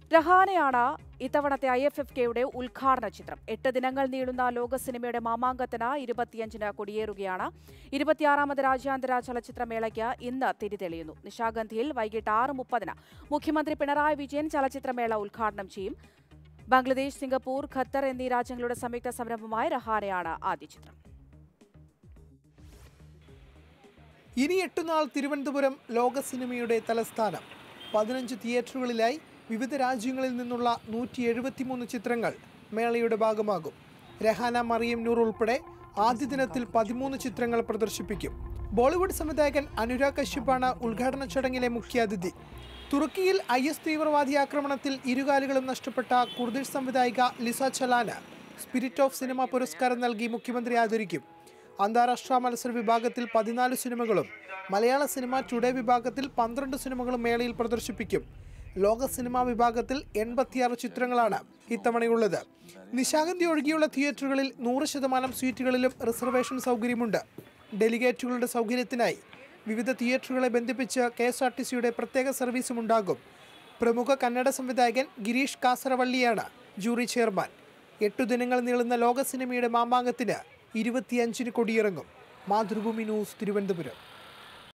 രഹാനയാണ് ഇത്തവണത്തെ I F F കെയുടെ ഉദ്ഘാടന ചിത്രം എട്ട് ദിനങ്ങൾ നീളുന്ന ലോക സിനിമയുടെ മാമാങ്കത്തിന് ഇരുപത്തിയഞ്ചിന് കൊടിയേറുകയാണ് ഇരുപത്തിയാറാമത് രാജ്യാന്തര ചലച്ചിത്രമേളയ്ക്ക് ഇന്ന് തിരിതെളിയുന്നു നിശാഗന്ധിയിൽ വൈകിട്ട് ആറ് മുപ്പതിന് മുഖ്യമന്ത്രി പിണറായി വിജയൻ ചലച്ചിത്രമേള ഉദ്ഘാടനം ചെയ്യും ബംഗ്ലാദേശ് സിംഗപ്പൂർ ഖത്തർ എന്നീ രാജ്യങ്ങളുടെ സംയുക്ത സംരംഭമായ രഹാനയാണ് ആദ്യ ചിത്രം ഇനി എട്ടുനാൾ തിരുവനന്തപുരം ലോക സിനിമയുടെ തലസ്ഥാനം പതിനഞ്ച് തിയേറ്ററുകളിലായി വിവിധ രാജ്യങ്ങളിൽ നിന്നുള്ള നൂറ്റി എഴുപത്തിമൂന്ന് ചിത്രങ്ങൾ മേളയുടെ ഭാഗമാകും രഹാന മറിയം നൂർ ഉൾപ്പെടെ ആദ്യ ദിനത്തിൽ പതിമൂന്ന് ചിത്രങ്ങൾ പ്രദർശിപ്പിക്കും ബോളിവുഡ് സംവിധായകൻ അനുരാഗ് കശ്യപ്പാണ് ഉദ്ഘാടന ചടങ്ങിലെ മുഖ്യാതിഥി തുർക്കിയിൽ ഐ എസ് തീവ്രവാദി ആക്രമണത്തിൽ ഇരുകാലുകളും നഷ്ടപ്പെട്ട കുർദിഷ് സംവിധായിക ലിസ ചലാന് സ്പിരിറ്റ് ഓഫ് സിനിമ പുരസ്കാരം നൽകി മുഖ്യമന്ത്രി ആദരിക്കും അന്താരാഷ്ട്ര മത്സര വിഭാഗത്തിൽ പതിനാല് സിനിമകളും മലയാള സിനിമ ടുഡേ വിഭാഗത്തിൽ പന്ത്രണ്ട് സിനിമകളും മേളയിൽ പ്രദർശിപ്പിക്കും ലോക സിനിമാ വിഭാഗത്തിൽ എൺപത്തിയാറ് ചിത്രങ്ങളാണ് ഇത്തവണയുള്ളത് നിശാഗന്ധി ഒഴികെയുള്ള തിയേറ്ററുകളിൽ നൂറ് ശതമാനം സീറ്റുകളിലും റിസർവേഷൻ സൗകര്യമുണ്ട് ഡെലിഗേറ്റുകളുടെ സൗകര്യത്തിനായി വിവിധ തിയേറ്ററുകളെ ബന്ധിപ്പിച്ച് കെ എസ് ആർ ടി സിയുടെ പ്രത്യേക സർവീസും ഉണ്ടാകും പ്രമുഖ കന്നഡ സംവിധായകൻ ഗിരീഷ് കാസറവള്ളിയാണ് ജൂറി ചെയർമാൻ എട്ടു ദിനങ്ങൾ നീളുന്ന ലോക സിനിമയുടെ മാമാങ്കത്തിന് ഇരുപത്തിയഞ്ചിന് കൊടിയിറങ്ങും മാതൃഭൂമി ന്യൂസ് തിരുവനന്തപുരം